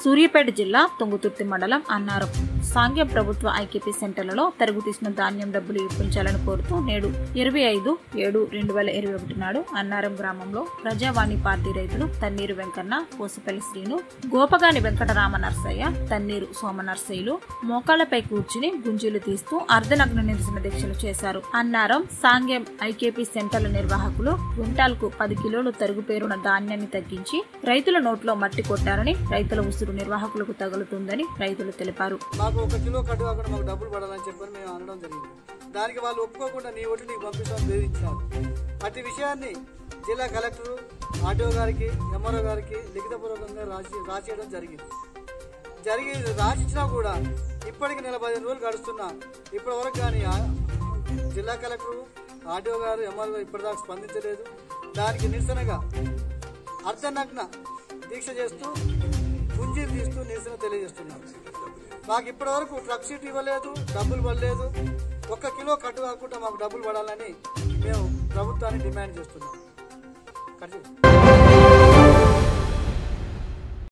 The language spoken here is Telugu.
సూర్యాపేట జిల్లా తుంగుతుర్తి మండలం అన్నారం సాంఘ్య ప్రభుత్వ ఐకేపీ సెంటర్లలో తరుగు తీసిన ధాన్యం డబ్బులు ఇప్పించాలని కోరుతూ నేడు ఇరవై ఐదు ఏడు రెండు వేల ఇరవై ఒకటి నాడు అన్నారం గ్రామంలో ప్రజావాణి పార్టీ రైతులు తన్నీరు వెంకన్న కోసిపల్లి శ్రీను గోపగాని వెంకటరామ నర్సయ్య తన్నీరు సోమ నర్సయ్యలు మోకాళ్లపై కూర్చుని గుంజీలు తీస్తూ అర్ధనగ్న నిరసన దీక్షలు చేశారు అన్నారం సాంఘ్యం ఐకేపీ సెంటర్ల నిర్వాహకులు క్వింటాల్కు పది కిలోలు తరుగు పేరున ధాన్యాన్ని తగ్గించి రైతుల నోట్లో మట్టి కొట్టారని రైతుల ఉసురు నిర్వాహకులకు తగులుతుందని రైతులు తెలిపారు మాకు ఒక కిలో కట్టు కాకుండా మాకు డబ్బులు పడాలని చెప్పని మేము అనడం జరిగింది దానికి వాళ్ళు ఒప్పుకోకుండా నీ ఓటు నీకు పంపిస్తామని బెదిరించారు అట్టి విషయాన్ని జిల్లా కలెక్టర్ ఆర్టీఓ గారికి ఎంఆర్ఓ గారికి లిఖితపూర్వకంగా రాసి రాసేయడం జరిగింది జరిగి రాసిచ్చినా కూడా ఇప్పటికి నెల పదిహేను రోజులు గడుస్తున్నా ఇప్పటి వరకు కానీ ఆ జిల్లా కలెక్టర్ ఆర్టీఓ గారు ఎంఆర్ఓ గారు ఇప్పటిదాకా స్పందించలేదు దానికి నిరసనగా అర్ధనగ్న దీక్ష చేస్తూ గుంజీలు తీస్తూ నిరసన తెలియజేస్తున్నాం మాకు ఇప్పటి వరకు ట్రక్ సీట్ ఇవ్వలేదు డబ్బులు పడలేదు ఒక్క కిలో కట్టు కాకుండా మాకు డబ్బులు పడాలని మేము ప్రభుత్వాన్ని డిమాండ్ చేస్తున్నాం కట్ చేయి.